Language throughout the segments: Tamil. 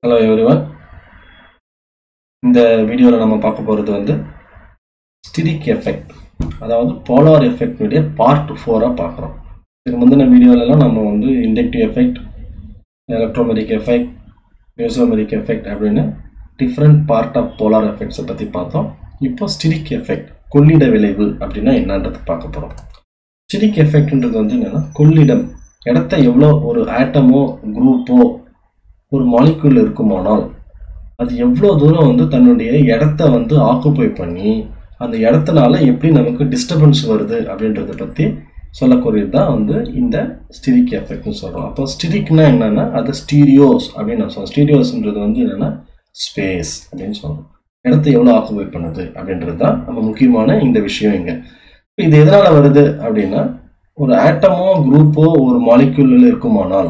ஹலோ எவ்ரிவன் இந்த வீடியோவில் நம்ம பார்க்க போகிறது வந்து ஸ்டிரிக் எஃபெக்ட் அதாவது போலார் எஃபெக்டுடைய பார்ட் ஃபோராக பார்க்குறோம் இதுக்கு முந்தின வீடியோலலாம் நம்ம வந்து inductive effect electromeric effect mesomeric effect அப்படின்னு டிஃப்ரெண்ட் பார்ட் ஆஃப் போலார் எஃபெக்ட்ஸை பற்றி பார்த்தோம் இப்போ ஸ்டிரிக் எஃபெக்ட் கொள்ளிட விளைவு அப்படின்னா என்னன்றது பார்க்க போகிறோம் ஸ்டிரிக் எஃபெக்ட்ன்றது வந்து என்னென்னா கொள்ளிடம் இடத்த எவ்வளோ ஒரு ஆட்டமோ குரூப்போ ஒரு மாலிக்யூல் இருக்குமானால் அது எவ்வளோ தூரம் வந்து தன்னுடைய இடத்த வந்து ஆக்குப்பை பண்ணி அந்த இடத்துனால எப்படி நமக்கு டிஸ்டர்பன்ஸ் வருது அப்படின்றத பற்றி சொல்லக்கூடியது தான் வந்து இந்த ஸ்டிரிக் எஃபெக்ட்னு சொல்கிறோம் அப்போ ஸ்டிரிக்னா என்னென்னா அது ஸ்டீரியோஸ் அப்படின்னு நான் சொல்கிறேன் ஸ்டீரியோஸ்ன்றது வந்து என்னென்னா ஸ்பேஸ் அப்படின்னு சொல்கிறோம் இடத்த எவ்வளோ ஆக்குபை பண்ணுது அப்படின்றது தான் நம்ம முக்கியமான இந்த விஷயம் இங்கே இது எதனால் வருது அப்படின்னா ஒரு ஆட்டமோ குரூப்போ ஒரு மாலிக்யூலில் இருக்குமானால்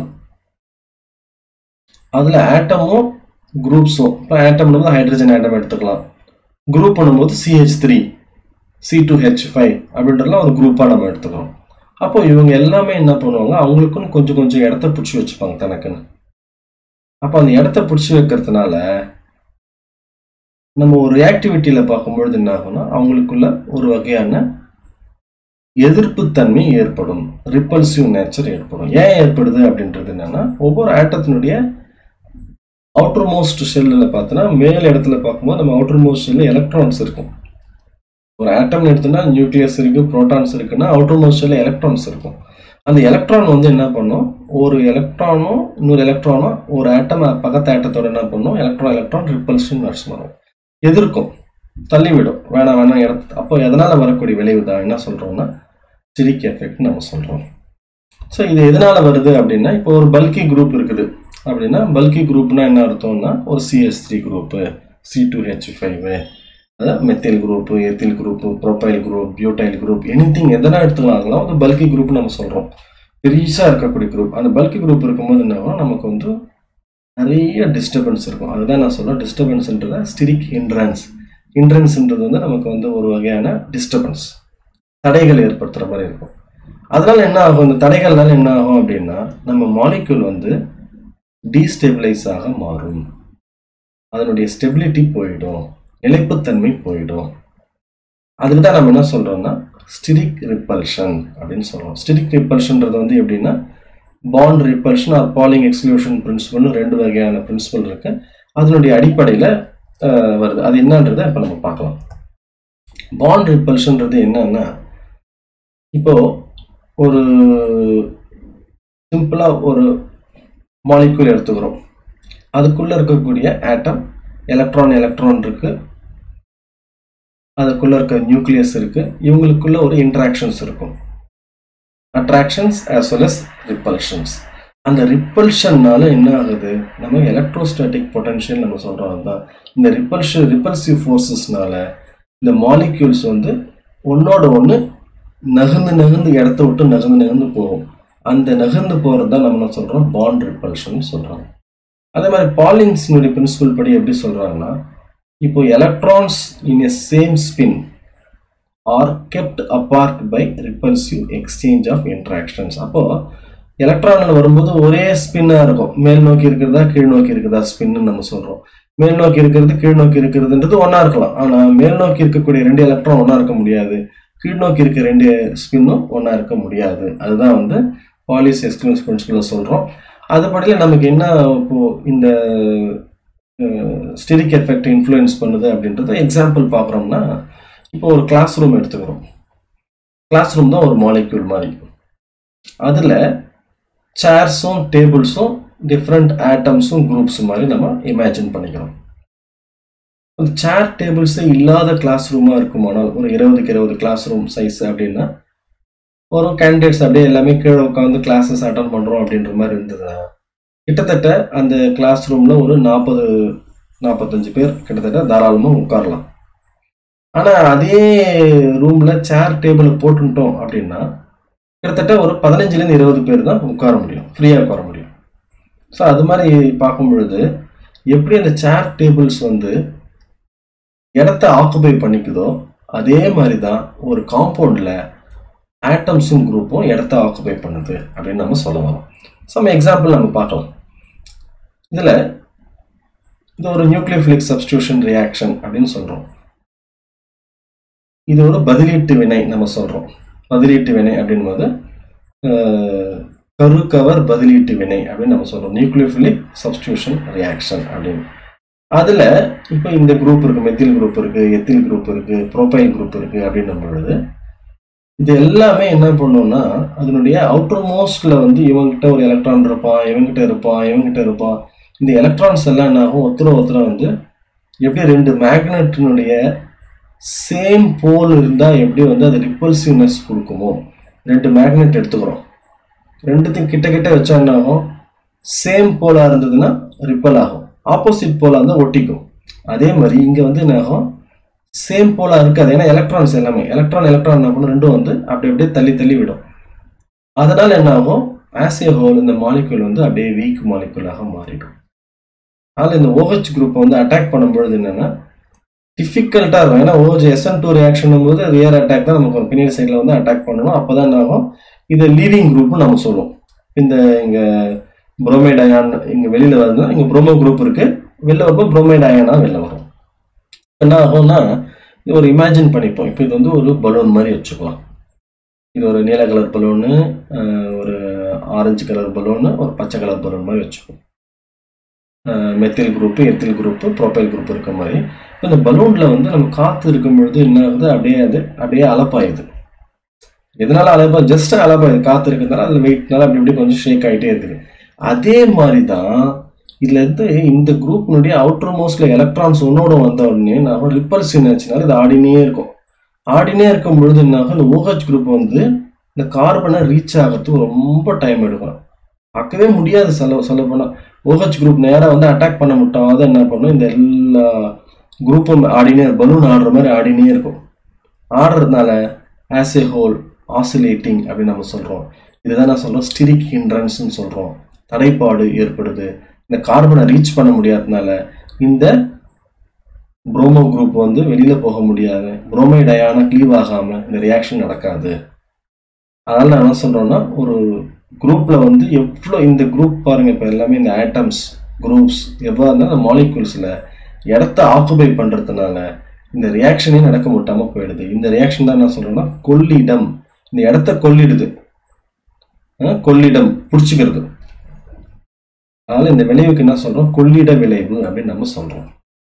அதில் ஆட்டமோ குரூப்ஸும் இப்போ ஆட்டம்னு ஹைட்ரஜன் ஆட்டம் எடுத்துக்கலாம் குரூப் பண்ணும்போது CH three C two H five அப்படின்றதுலாம் ஒரு குரூப்பாக நம்ம எடுத்துக்கிறோம் அப்போ இவங்க எல்லாமே என்ன பண்ணுவாங்க அவங்களுக்குன்னு கொஞ்சம் கொஞ்சம் இடத்த பிடிச்சி வச்சுப்பாங்க தனக்குன்னு அப்போ அந்த இடத்த பிடிச்சி வைக்கிறதுனால நம்ம ஒரு ரியாக்டிவிட்டியில் பார்க்கும்பொழுது என்ன ஆகும்னா அவங்களுக்குள்ள ஒரு வகையான எதிர்ப்புத்தன்மை ஏற்படும் ரிப்பல்சிவ் நேச்சர் ஏற்படும் ஏன் ஏற்படுது அப்படின்றது என்னன்னா ஒவ்வொரு ஆட்டத்தினுடைய அவுட்டர் மோஸ்ட் செல்லில் பார்த்தோன்னா மேல் இடத்துல பார்க்கும்போது நம்ம அவுட்டர் மோஸ்ட் செல்லில் எலக்ட்ரான்ஸ் இருக்கும் ஒரு ஆட்டம் எடுத்தோம்னா நியூக்ளியஸ் இருக்கு ப்ரோட்டான்ஸ் இருக்குன்னா அவுட்டர் மோஸ்ட் செல்லில் எலக்ட்ரான்ஸ் இருக்கும் அந்த எலக்ட்ரான் வந்து என்ன பண்ணும் ஒரு எலக்ட்ரானும் இன்னொரு எலக்ட்ரானும் ஒரு ஆட்டம் பக்கத்து ஆட்டத்தோட என்ன பண்ணும் எலக்ட்ரான் எலக்ட்ரான் ரிப்பல்ஷன் நர்ஸ் வரும் எதிர்க்கும் தள்ளிவிடும் வேணாம் வேணாம் இடத்து அப்போ எதனால் வரக்கூடிய விளைவு தான் என்ன சொல்கிறோம்னா சிரிக் எஃபெக்ட் நம்ம சொல்கிறோம் ஸோ இது எதனால் வருது அப்படின்னா இப்போ ஒரு பல்கி குரூப் இருக்குது அப்படின்னா பல்கி குரூப்னா என்ன அர்த்தம்னா ஒரு CH three group C two H five அதாவது methyl group ethyl group propyl group butyl group anything எதனா எடுத்துக்கலாம் அது பல்கி குரூப் நம்ம சொல்கிறோம் பெருசாக இருக்கக்கூடிய குரூப் அந்த பல்கி குரூப் இருக்கும்போது என்ன ஆகும் நமக்கு வந்து நிறைய டிஸ்டர்பன்ஸ் இருக்கும் அதுதான் நான் சொல்கிறேன் டிஸ்டர்பன்ஸ்ன்றத ஸ்டிரிக் ஹிண்ட்ரன்ஸ் ஹிண்ட்ரன்ஸ்ன்றது வந்து நமக்கு வந்து ஒரு வகையான டிஸ்டர்பன்ஸ் தடைகள் ஏற்படுத்துகிற மாதிரி இருக்கும் அதனால என்ன ஆகும் இந்த தடைகள்னால என்ன ஆகும் அப்படின்னா நம்ம மாலிக்யூல் வந்து டீஸ்டெபிளைஸ் ஆக மாறும் அதனுடைய ஸ்டெபிலிட்டி போயிடும் நிலைப்புத்தன்மை போயிடும் அதுக்கு தான் நம்ம என்ன சொல்றோம்னா ஸ்டிரிக் ரிப்பல்ஷன் அப்படின்னு சொல்றோம் ஸ்டிரிக் ரிப்பல்ஷன்றது வந்து எப்படின்னா bond repulsion or Pauli exclusion பிரின்சிபல்னு ரெண்டு வகையான பிரின்சிபல் இருக்கு அதனுடைய அடிப்படையில் வருது அது என்னன்றதை இப்போ நம்ம பார்க்கலாம் பாண்ட் ரிப்பல்ஷன்றது என்னன்னா இப்போ ஒரு சிம்பிளா ஒரு மாலிக்யூல் எடுத்துக்கிறோம் அதுக்குள்ள இருக்கக்கூடிய ஆட்டம் எலக்ட்ரான் எலக்ட்ரான் இருக்கு அதுக்குள்ள இருக்க நியூக்ளியஸ் இருக்கு இவங்களுக்குள்ள ஒரு இன்ட்ராக்ஷன்ஸ் இருக்கும் attractions as well as repulsions அந்த ரிப்பல்ஷன்னால என்ன ஆகுது நம்ம எலக்ட்ரோஸ்டாட்டிக் பொட்டன்ஷியல் நம்ம சொல்றோம் அதுதான் இந்த ரிப்பல்ஷன் ரிப்பல்சிவ் ஃபோர்ஸஸ்னால இந்த மாலிக்யூல்ஸ் வந்து ஒன்னோட ஒன்று நகர்ந்து நகர்ந்து இடத்த விட்டு நகர்ந்து நகர்ந்து போகும் அந்த நகர்ந்து போகிறது தான் நம்ம என்ன சொல்கிறோம் பாண்ட் ரிப்பல்ஷன் சொல்கிறாங்க அதே மாதிரி பாலிங்ஸினுடைய பிரின்சிபல் படி எப்படி சொல்கிறாங்கன்னா இப்போ electrons in a same spin are kept apart by repulsive exchange of interactions அப்போ எலக்ட்ரானில் வரும்போது ஒரே ஸ்பின்னாக இருக்கும் மேல் நோக்கி இருக்கிறதா கீழ் நோக்கி இருக்கிறதா ஸ்பின்னு நம்ம சொல்கிறோம் மேல் நோக்கி இருக்கிறது கீழ் நோக்கி இருக்கிறதுன்றது ஒன்றா இருக்கலாம் ஆனால் மேல் நோக்கி இருக்கக்கூடிய ரெண்டு எலக்ட்ரான் ஒன்றா இருக்க முடியாது கீழ் நோக்கி இருக்க ரெண்டு ஸ்பின்னும் ஒன்றா இருக்க முடியாது அதுதான் வந்து பாலிஸ் எக்ஸ்க்ளூஸ் பிரின்சிபல் சொல்கிறோம் அதுபடியில் நமக்கு என்ன இப்போ இந்த ஸ்டிரிக் எஃபெக்ட் இன்ஃப்ளூயன்ஸ் பண்ணுது அப்படின்றத எக்ஸாம்பிள் பார்க்குறோம்னா இப்போ ஒரு கிளாஸ் ரூம் எடுத்துக்கிறோம் கிளாஸ் ரூம் தான் ஒரு மாலிக்யூல் மாதிரி அதில் சேர்ஸும் டேபிள்ஸும் டிஃப்ரெண்ட் ஆட்டம்ஸும் குரூப்ஸ் மாதிரி நம்ம இமேஜின் பண்ணிக்கிறோம் ஒரு சேர் டேபிள்ஸே இல்லாத கிளாஸ் ரூமாக இருக்குமானால் ஒரு இருபதுக்கு இருபது கிளாஸ் ரூம் சைஸ் அப்படின்னா ஒரு கேண்டிடேட்ஸ் அப்படியே எல்லாமே கீழே உட்காந்து கிளாஸஸ் அட்டன் பண்ணுறோம் அப்படின்ற மாதிரி இருந்ததுன்னா கிட்டத்தட்ட அந்த கிளாஸ் ரூமில் ஒரு நாற்பது நாற்பத்தஞ்சு பேர் கிட்டத்தட்ட தாராளமாக உட்காரலாம் ஆனால் அதே ரூமில் சேர் டேபிளை போட்டுட்டோம் அப்படின்னா கிட்டத்தட்ட ஒரு பதினஞ்சுலேருந்து இருபது பேர் தான் உட்கார முடியும் ஃப்ரீயாக உட்கார முடியும் ஸோ அது மாதிரி பார்க்கும் பொழுது எப்படி அந்த சேர் டேபிள்ஸ் வந்து இடத்த ஆக்குபை பண்ணிக்குதோ அதே மாதிரி தான் ஒரு காம்பவுண்டில் ஆட்டம்ஸும் குரூப்பும் இடத்த ஆக்குபை பண்ணுது அப்படின்னு நம்ம சொல்ல வரோம் சம் எக்ஸாம்பிள் நம்ம பார்க்கலாம் இதில் இது ஒரு நியூக்ளியோஃபிலிக் சப்ஸ்டியூஷன் ரியாக்ஷன் அப்படின்னு சொல்றோம் இது ஒரு பதிலீட்டு வினை நம்ம சொல்றோம் பதிலீட்டு வினை அப்படின்போது அஹ், கரு கவர் பதிலீட்டு வினை அப்படின்னு நம்ம சொல்றோம் நியூக்ளியோஃபிலிக் சப்ஸ்டியூஷன் ரியாக்ஷன் அப்படின்னு அதுல இப்போ இந்த குரூப் இருக்கு மெத்தில் குரூப் இருக்கு எத்தில் குரூப் இருக்கு ப்ரோபைல் குரூப் இருக்கு அப்படின்னும் பொழுது இது எல்லாமே என்ன பண்ணும்னா அதனுடைய அவுட்டர் மோஸ்ட்ல வந்து இவங்கிட்ட ஒரு எலக்ட்ரான் இருப்பான் இவங்கிட்ட இருப்பான் இவங்கிட்ட இருப்பான் இந்த எலக்ட்ரான்ஸ் எல்லாம் என்ன ஆகும் ஒருத்தர ஒருத்தர வந்து எப்படி ரெண்டு மேக்னெட்டினுடைய சேம் போல் இருந்தா எப்படி வந்து அது ரிப்பல்சிவ்னஸ் கொடுக்குமோ ரெண்டு மேக்னெட் எடுத்துக்கிறோம் ரெண்டுத்தையும் கிட்ட கிட்ட வச்சா என்ன ஆகும் சேம் போலா இருந்ததுன்னா ரிப்பல் ஆகும் ஆப்போசிட் போலா இருந்தால் ஒட்டிக்கும் அதே மாதிரி இங்க வந்து என்ன ஆகும் சேம் போலா இருக்காது ஏன்னா எலக்ட்ரான்ஸ் எல்லாமே எலக்ட்ரான் எலக்ட்ரான் என்ன பண்ணும் ரெண்டும் வந்து அப்படி அப்படியே தள்ளி தள்ளி விடும் அதனால என்ன ஆகும் ஆஸ் ஏ ஹோல் இந்த மாலிக்யூல் வந்து அப்படியே வீக் மாலிக்யூலாக மாறிடும் அதனால இந்த OH குரூப் வந்து அட்டாக் பண்ணும்பொழுது என்னன்னா டிஃபிகல்ட்டாக இருக்கும் ஏன்னா ஓஹெச் எஸ்என் டூ ரியாக்ஷன் போது ரியர் அட்டாக் தான் நமக்கு பின்னாடி சைடில் வந்து அட்டாக் பண்ணணும் அப்பதான் என்ன ஆகும் இது லீவிங் குரூப்னு நம்ம சொல்லுவோம் இந்த இங்க புரோமைட் அயான் இங்க வெளியில வருதுன்னா இங்க புரோமோ குரூப் இருக்கு வெளில வரும்போது புரோமைட் அயானா வெளில வரும் என்ன ஆகும்னா இது ஒரு இமேஜின் பண்ணிப்போம் இப்போ இது வந்து ஒரு பலூன் மாதிரி வச்சுக்கலாம் இது ஒரு நீல கலர் பலூனு ஒரு ஆரஞ்சு கலர் பலூனு ஒரு பச்சை கலர் பலூன் மாதிரி வச்சுப்போம் methyl group ethyl group propyl group இருக்க மாதிரி இப்ப இந்த பலூன்ல வந்து நம்ம காத்து இருக்கும் பொழுது என்ன ஆகுது அப்படியே அது அப்படியே அலப்பாயுது எதனால அலப்பா ஜஸ்ட் அலப்பாயுது காத்து இருக்கிறதுனால அதுல வெயிட்னால அப்படி இப்படி கொஞ்சம் ஷேக் ஆகிட்டே இருக்குது அதே மாதிரி தான் இதுல இருந்து இந்த குரூப்னுடைய அவுட்டர் மோஸ்ட்ல எலக்ட்ரான்ஸ் ஒன்னோட வந்த உடனே நான் ரிப்பல்சின் ஆச்சுனால இது ஆடினே இருக்கும் ஆடினே இருக்கும் பொழுது என்ன ஆகும் இந்த OH குரூப் வந்து இந்த கார்பனை ரீச் ஆகிறதுக்கு ரொம்ப டைம் எடுக்கும் பார்க்கவே முடியாது சொல்ல சொல்ல போனால் OH குரூப் நேராக வந்து அட்டாக் பண்ண முட்டாத என்ன பண்ணும் இந்த எல்லா குரூப்பும் ஆடினே பலூன் ஆடுற மாதிரி ஆடினே இருக்கும் ஆடுறதுனால ஆஸ் ஏ ஹோல் ஆசிலேட்டிங் அப்படின்னு நம்ம சொல்கிறோம் இதுதான் நான் சொல்கிறோம் ஸ்டிரிக் ஹிண்ட்ரன்ஸ்னு சொல்கிறோம் தடைப்பாடு ஏற்படுது இந்த கார்பனை ரீச் பண்ண முடியாததுனால இந்த புரோமோ குரூப் வந்து வெளியில போக முடியாது புரோமைட் அயான க்ளீவ் ஆகாம இந்த ரியாக்ஷன் நடக்காது அதனால நான் என்ன சொல்றேன்னா ஒரு குரூப்ல வந்து எவ்வளோ இந்த குரூப் பாருங்க இப்போ எல்லாமே இந்த ஆட்டம்ஸ் குரூப்ஸ் எவ்வளோ இருந்தாலும் இந்த மாலிகூல்ஸ்ல இடத்த ஆக்குபை பண்றதுனால இந்த ரியாக்ஷனே நடக்க முட்டாம போயிடுது இந்த ரியாக்ஷன் தான் என்ன சொல்றேன்னா கொள்ளிடம் இந்த இடத்த கொள்ளிடுது அஹ் கொள்ளிடம் பிடிச்சிக்கிறது அதனால இந்த விளைவுக்கு என்ன சொல்றோம் கொள்ளிட விளைவு அப்படின்னு நம்ம சொல்றோம்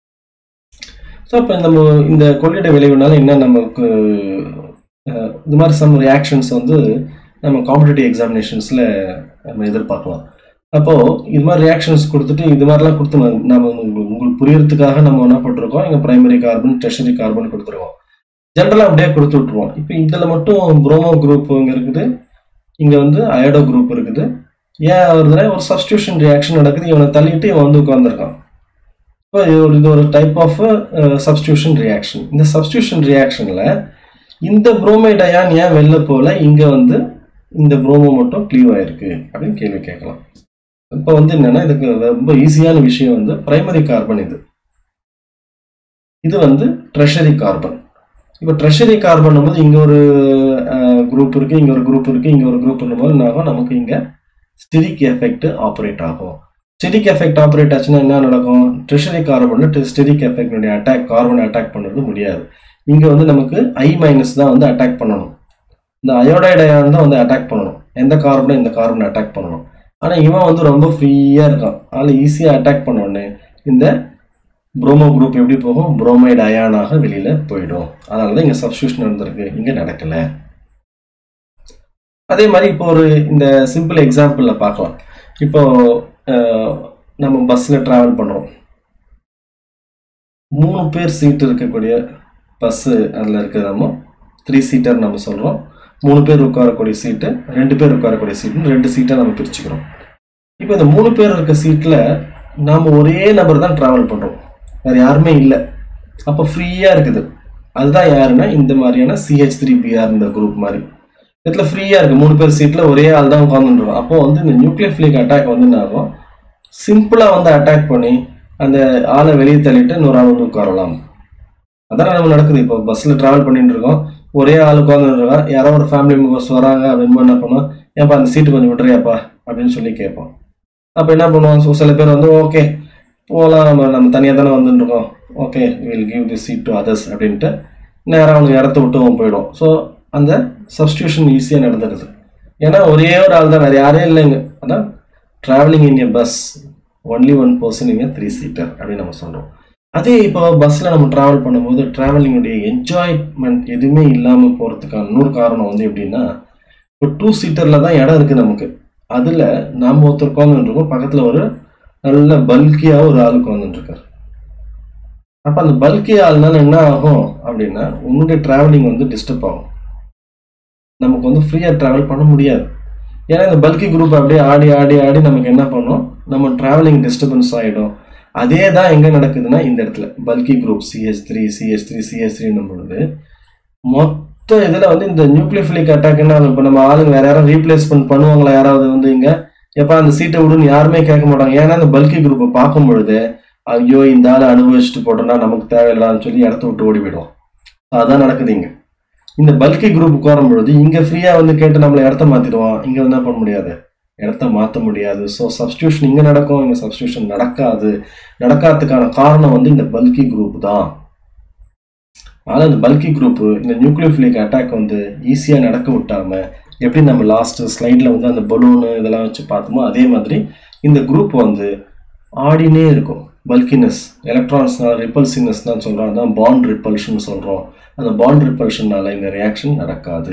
ஸோ அப்போ நம்ம இந்த கொள்ளிட விளைவுனால என்ன நமக்கு அஹ், இது மாதிரி சம் ரியாக்ஷன்ஸ் வந்து நம்ம காம்படிட்டிவ் எக்ஸாமினேஷன்ஸில் நம்ம எதிர்பார்க்கலாம் அப்போது இது மாதிரி ரியாக்ஷன்ஸ் கொடுத்துட்டு இது மாதிரிலாம் கொடுத்து நம்ம- நம்ம உங்களுக்கு உங்களுக்கு புரியறதுக்காக நம்ம என்ன பண்ணிருக்கோம் இங்கே பிரைமரி கார்பன் டெர்ஷரி கார்பன் கொடுத்துருக்கோம் ஜென்ரலாக அப்படியே கொடுத்து விட்ருவோம் இப்போ இதில் மட்டும் புரோமோ குரூப் இங்கே இருக்குது இங்கே வந்து அயோடோ குரூப் இருக்குது ஏன் வருதுன்னா ஒரு சப்ஸ்டியூஷன் ரியாக்ஷன் நடக்குது இவனை தள்ளிட்டு இவன் வந்து உட்காந்துருக்கான் இப்போ இது ஒரு இது ஒரு டைப் ஆஃப் சப்ஸ்டியூஷன் ரியாக்ஷன் இந்த சப்ஸ்டியூஷன் ரியாக்ஷனில் இந்த புரோமைட் அயான் ஏன் வெளில போகல இங்கே வந்து இந்த புரோமோ மட்டும் க்ளீவ் ஆயிருக்கு அப்படின்னு கேள்வி கேட்கலாம் இப்போ வந்து என்னன்னா இதுக்கு ரொம்ப ஈஸியான விஷயம் வந்து பிரைமரி கார்பன் இது இது வந்து ட்ரெஷரி கார்பன் இப்போ ட்ரெஷரி கார்பன் போது இங்கே ஒரு குரூப் இருக்கு இங்கே ஒரு குரூப் இருக்கு இங்கே ஒரு குரூப் போது என்ன ஆகும் நமக்கு இங்கே ஸ்டிரிக் எஃபெக்ட் ஆப்ரேட் ஆகும் ஸ்டெரிக் எஃபெக்ட் ஆப்ரேட் ஆச்சுன்னா என்ன நடக்கும் ட்ரெஷரி கார்பன்ல steric effect attack carbon attack பண்ணுறது முடியாது இங்க வந்து நமக்கு ஐ மைனஸ் தான் வந்து அட்டாக் பண்ணணும் இந்த அயோடைட் அயான் தான் வந்து அட்டாக் பண்ணணும் எந்த கார்பனை இந்த கார்பனை அட்டாக் பண்ணணும் ஆனா இவன் வந்து ரொம்ப ஃப்ரீயா இருக்கான் அதனால ஈஸியா அட்டாக் பண்ண உடனே இந்த புரோமோ குரூப் எப்படி போகும் புரோமைடு அயானாக வெளியில போயிடும் அதனால தான் இங்க சப்ஸ்டியூஷன் நடந்திருக்கு இங்க நடக்கல அதே மாதிரி இப்போ ஒரு இந்த சிம்பிள் எக்ஸாம்பிள்ல பார்க்கலாம் இப்போ அஹ், நம்ம பஸ்ல டிராவல் பண்றோம் மூணு பேர் சீட் இருக்கக்கூடிய பஸ்ஸு அதில் இருக்கிறதமோ த்ரீ சீட்டர் நம்ம சொல்கிறோம் மூணு பேர் உட்காரக்கூடிய சீட்டு ரெண்டு பேர் உட்காரக்கூடிய சீட்டுன்னு ரெண்டு சீட்டை நம்ம பிரிச்சுக்கிறோம் இப்போ இந்த மூணு பேர் இருக்க சீட்டில் நாம் ஒரே நபர் தான் ட்ராவல் பண்ணுறோம் வேறு யாருமே இல்லை அப்போ ஃப்ரீயாக இருக்குது அதுதான் யாருன்னா இந்த மாதிரியான சிஹெச் த்ரீ பிஆர் இந்த குரூப் மாதிரி இதில் ஃப்ரீயாக இருக்குது மூணு பேர் சீட்டில் ஒரே ஆள் தான் உட்காந்துருக்கோம் அப்போ வந்து இந்த நியூக்ளியர் அட்டாக் வந்து என்ன ஆகும் சிம்பிளாக வந்து அட்டாக் பண்ணி அந்த ஆளை வெளியே தள்ளிட்டு இன்னொரு ஆள் வந்து உட்காரலாம் அதான் நம்ம நடக்குது இப்போ பஸ்ஸில் ட்ராவல் பண்ணிட்டு இருக்கோம் ஒரே ஆள் உட்காந்துருக்கோம் யாரோ ஒரு ஃபேமிலி மெம்பர்ஸ் வராங்க அப்படின்னு என்ன பண்ணுவோம் ஏன்ப்பா அந்த சீட்டு கொஞ்சம் விட்டுறியாப்பா அப்படின்னு சொல்லி கேட்போம் அப்போ என்ன பண்ணுவோம் ஸோ சில பேர் வந்து ஓகே போகலாம் நம்ம நம்ம தனியாக தானே வந்துட்டுருக்கோம் okay will give the seat to others அப்படின்ட்டு நேராக அவனுக்கு இடத்த விட்டு அவன் போயிடும் ஸோ அந்த சப்ஸ்டியூஷன் ஈஸியாக நடந்துடுது ஏன்னா ஒரே ஒரு ஆள் தான் வேறு யாரையும் இல்லைங்க அதான் travelling in a bus only one person in three seater அப்படின்னு நம்ம சொல்கிறோம் அதே இப்போ பஸ்ஸில் நம்ம ட்ராவல் பண்ணும்போது ட்ராவலிங்குடைய என்ஜாய்மெண்ட் எதுவுமே இல்லாமல் போகிறதுக்கான இன்னொரு காரணம் வந்து எப்படின்னா இப்போ டூ சீட்டரில் தான் இடம் இருக்குது நமக்கு அதில் நாம் ஒருத்தர் உட்காந்துருக்கோம் பக்கத்தில் ஒரு நல்ல பல்கியாக ஒரு ஆள் உட்காந்துட்டுருக்காரு அப்போ அந்த பல்கி ஆள்னால என்ன ஆகும் அப்படின்னா உன்னுடைய ட்ராவலிங் வந்து டிஸ்டர்ப் ஆகும் நமக்கு வந்து ஃப்ரீயாக ட்ராவல் பண்ண முடியாது ஏன்னா இந்த பல்கி குரூப் அப்படியே ஆடி ஆடி ஆடி நமக்கு என்ன பண்ணும் நம்ம ட்ராவலிங் டிஸ்டர்பன்ஸ் ஆகிடும் அதே தான் எங்கே நடக்குதுன்னா இந்த இடத்துல bulky group CH three CH three CH த்ரீன்னும் பொழுது மொத்த இதில் வந்து இந்த நியூக்ளியோஃபிலிக் அட்டாக் என்ன இப்போ நம்ம ஆளுங்க வேற யாரும் ரீப்ளேஸ்மெண்ட் பண்ணுவாங்களா யாராவது வந்து இங்கே எப்போ அந்த சீட்டை விடுன்னு யாருமே கேட்க மாட்டாங்க ஏன்னா அந்த பல்கி குரூப்பை பார்க்கும் பொழுது ஐயோ இந்த ஆளை அனுபவிச்சுட்டு போட்டோம்னா நமக்கு தேவையில்லான்னு சொல்லி இடத்த விட்டு ஓடி போயிடும் அதான் நடக்குது இங்க இந்த பல்கி குரூப் வரும் பொழுது இங்க ஃப்ரீயா வந்து கேட்டு நம்மளை இடத்த மாத்திடுவான் இங்க வந்து என்ன பண்ண முடியாது இடத்த மாற்ற முடியாது ஸோ சப்ஸ்டியூஷன் இங்க நடக்கும் இங்க சப்ஸ்டியூஷன் நடக்காது நடக்காததுக்கான காரணம் வந்து இந்த பல்கி குரூப் தான் ஆனால் இந்த பல்கி குரூப் இந்த நியூக்ளியோஃபிலிக் அட்டாக் வந்து ஈஸியாக நடக்க விட்டாம எப்படி நம்ம லாஸ்ட் ஸ்லைடில் வந்து அந்த பலூனு இதெல்லாம் வச்சு பார்த்தோமோ அதே மாதிரி இந்த குரூப் வந்து ஆடினே இருக்கும் பல்கினஸ் எலக்ட்ரான்ஸ்னால ரிப்பல்சினஸ் தான் சொல்கிறோம் அதான் பாண்ட் ரிப்பல்ஷன் சொல்கிறோம் அந்த பாண்ட் ரிப்பல்ஷனால இந்த ரியாக்ஷன் நடக்காது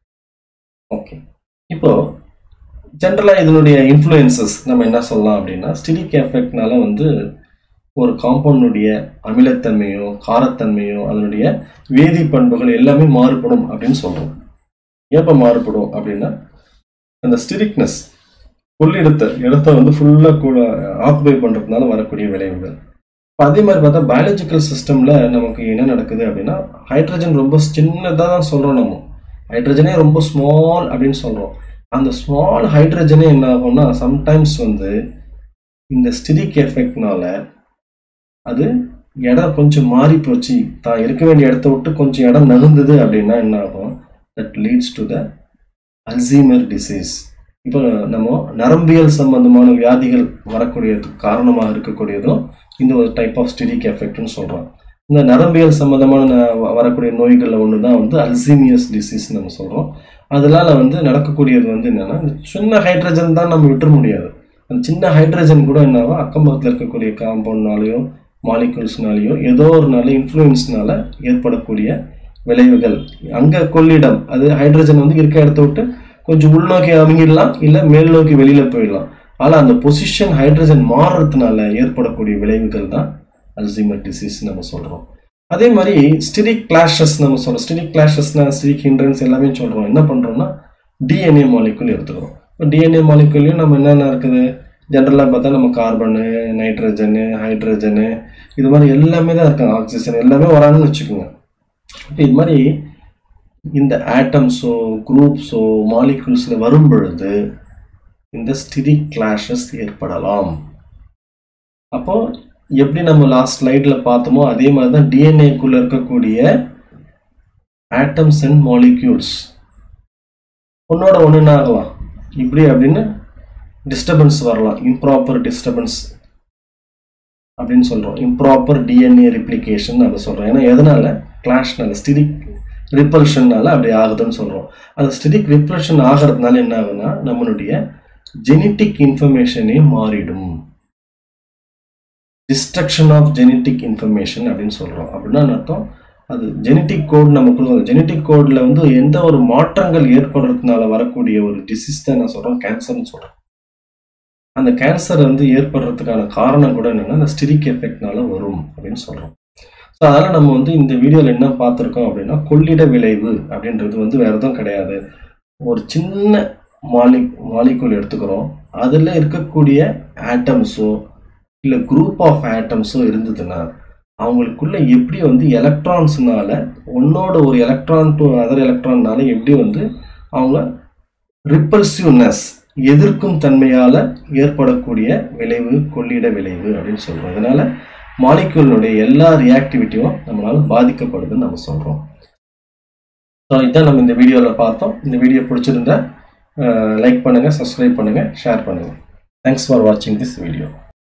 ஓகே இப்போ ஜென்ரலாக இதனுடைய இன்ஃப்ளூயன்சஸ் நம்ம என்ன சொல்லலாம் அப்படின்னா ஸ்டிரிக் எஃபெக்ட்னால வந்து ஒரு காம்பவுண்டுடைய அமிலத்தன்மையோ காரத்தன்மையோ அதனுடைய வேதி பண்புகள் எல்லாமே மாறுபடும் அப்படின்னு சொல்கிறோம் எப்போ மாறுபடும் அப்படின்னா அந்த ஸ்டிரிக்னஸ் கொள்ளிடத்தை இடத்த வந்து ஃபுல்லாக கூட ஆக்குபை பண்ணுறதுனால வரக்கூடிய விளைவுகள் இப்போ அதே மாதிரி பார்த்தா பயாலஜிக்கல் சிஸ்டமில் நமக்கு என்ன நடக்குது அப்படின்னா ஹைட்ரஜன் ரொம்ப சின்னதாக தான் சொல்கிறோம் நம்ம ஹைட்ரஜனே ரொம்ப ஸ்மால் அப்படின்னு சொல்கிறோம் அந்த ஸ்மால் ஹைட்ரஜனே என்ன ஆகும்னா சம்டைம்ஸ் வந்து இந்த ஸ்டிரிக் எஃபெக்ட்னால அது இடம் கொஞ்சம் மாறி போச்சு தான் இருக்க வேண்டிய இடத்த விட்டு கொஞ்சம் இடம் நகர்ந்தது அப்படின்னா என்ன ஆகும் that leads to the Alzheimer disease இப்போ நம்ம நரம்பியல் சம்பந்தமான வியாதிகள் வரக்கூடியதுக்கு காரணமாக இருக்கக்கூடியதும் இந்த ஒரு டைப் ஆஃப் ஸ்டிரிக் எஃபெக்ட்னு சொல்கிறோம் இந்த நரம்பியல் சம்பந்தமான ந- வரக்கூடிய நோய்களில் ஒன்று தான் வந்து அல்சீமியஸ் டிசீஸ் நம்ம சொல்கிறோம் அதனால வந்து நடக்கக்கூடியது வந்து என்னன்னா இந்த சின்ன ஹைட்ரஜன் தான் நம்ம விட்டுற முடியாது அந்த சின்ன ஹைட்ரஜன் கூட என்னவோ அக்கம் பக்கத்தில் இருக்கக்கூடிய காம்பவுண்ட்னாலேயோ மாலிகூல்ஸ்னாலேயோ ஏதோ ஒரு நல்ல இன்ஃப்ளூயன்ஸ்னால ஏற்படக்கூடிய விளைவுகள் அங்கே கொள்ளிடம் அது ஹைட்ரஜன் வந்து இருக்க இடத்த விட்டு கொஞ்சம் உள்நோக்கி அமைங்கிடலாம் இல்லை மேல் நோக்கி வெளியில் போயிடலாம் ஆனால் அந்த பொசிஷன் ஹைட்ரஜன் மாறுறதுனால ஏற்படக்கூடிய விளைவுகள் தான் அல்சைமர் டிசீஸ் நம்ம சொல்கிறோம் அதே மாதிரி ஸ்டிரிக் கிளாஷஸ் நம்ம சொல்கிறோம் ஸ்டிரிக் கிளாஷஸ்னா ஸ்டிரிக் ஹிண்ட்ரன்ஸ் எல்லாமே சொல்கிறோம் என்ன பண்ணுறோம்னா டிஎன்ஏ மாலிகுல் எடுத்துக்கிறோம் இப்போ டிஎன்ஏ மாலிகுல்லையும் நம்ம என்னென்ன இருக்குது ஜென்ரலாக பார்த்தா நம்ம கார்பனு நைட்ரஜனு ஹைட்ரஜனு இது மாதிரி எல்லாமே தான் இருக்காங்க ஆக்சிஜன் எல்லாமே வராங்கன்னு வச்சுக்கோங்க இப்போ இது மாதிரி இந்த ஆட்டம்ஸோ குரூப்ஸோ மாலிகுல்ஸில் வரும் பொழுது இந்த ஸ்டிரிக் கிளாஷஸ் ஏற்படலாம் அப்போ எப்படி நம்ம லாஸ்ட் ஸ்லைடில் பார்த்தோமோ அதே மாதிரி தான் டிஎன்ஏக்குள்ளே இருக்கக்கூடிய ஆட்டம்ஸ் அண்ட் மாலிக்யூல்ஸ் ஒன்னோட ஒன்று என்ன ஆகலாம் இப்படி அப்படின்னு டிஸ்டர்பன்ஸ் வரலாம் இம்ப்ராப்பர் டிஸ்டர்பன்ஸ் அப்படின்னு சொல்கிறோம் இம்ப்ராப்பர் டிஎன்ஏ ரிப்ளிகேஷன் அதை சொல்கிறோம் ஏன்னா எதனால கிளாஷ்னால ஸ்டிரிக் ரிப்பல்ஷன்னால அப்படி ஆகுதுன்னு சொல்கிறோம் அந்த ஸ்டிரிக் ரிப்பல்ஷன் ஆகிறதுனால என்ன ஆகுதுன்னா நம்மளுடைய ஜெனட்டிக் இன்ஃபர்மேஷனே மாறிடும் டிஸ்ட்ரக்ஷன் ஆஃப் ஜெனட்டிக் இன்ஃபர்மேஷன் அப்படின்னு சொல்கிறோம் அப்படின்னா என்ன அர்த்தம் அது ஜெனட்டிக் கோட் நம்ம கொடுக்குறோம் ஜெனட்டிக் கோடில் வந்து எந்த ஒரு மாற்றங்கள் ஏற்படுறதுனால வரக்கூடிய ஒரு டிசீஸ் தான் நான் சொல்கிறோம் கேன்சர்னு சொல்கிறோம் அந்த கேன்சர் வந்து ஏற்படுறதுக்கான காரணம் கூட என்னன்னா அந்த ஸ்டிரிக் எஃபெக்ட்னால வரும் அப்படின்னு சொல்கிறோம் ஸோ அதனால் நம்ம வந்து இந்த வீடியோவில் என்ன பார்த்துருக்கோம் அப்படின்னா கொள்ளிட விளைவு அப்படின்றது வந்து வேறு எதுவும் கிடையாது ஒரு சின்ன மாலி மாலிகுல் எடுத்துக்கிறோம் அதில் இருக்கக்கூடிய ஆட்டம்ஸோ இல்லை குரூப் ஆஃப் ஆட்டம்ஸோ இருந்ததுன்னா அவங்களுக்குள்ள எப்படி வந்து எலக்ட்ரான்ஸ்னால ஒன்னோட ஒரு எலக்ட்ரான் டு அதர் எலக்ட்ரான்னால எப்படி வந்து அவங்க ரிப்பல்சிவ்னஸ் எதிர்க்கும் தன்மையால் ஏற்படக்கூடிய விளைவு கொள்ளிட விளைவு அப்படின்னு சொல்கிறோம் இதனால மாலிக்யூலினுடைய எல்லா ரியாக்டிவிட்டியும் நம்மளால பாதிக்கப்படுதுன்னு நம்ம சொல்கிறோம் ஸோ இதான் நம்ம இந்த வீடியோவில் பார்த்தோம் இந்த வீடியோ பிடிச்சிருந்தா லைக் பண்ணுங்கள் சப்ஸ்கிரைப் பண்ணுங்கள் ஷேர் பண்ணுங்கள் தேங்க்ஸ் ஃபார் வாட்சிங் திஸ் வீடியோ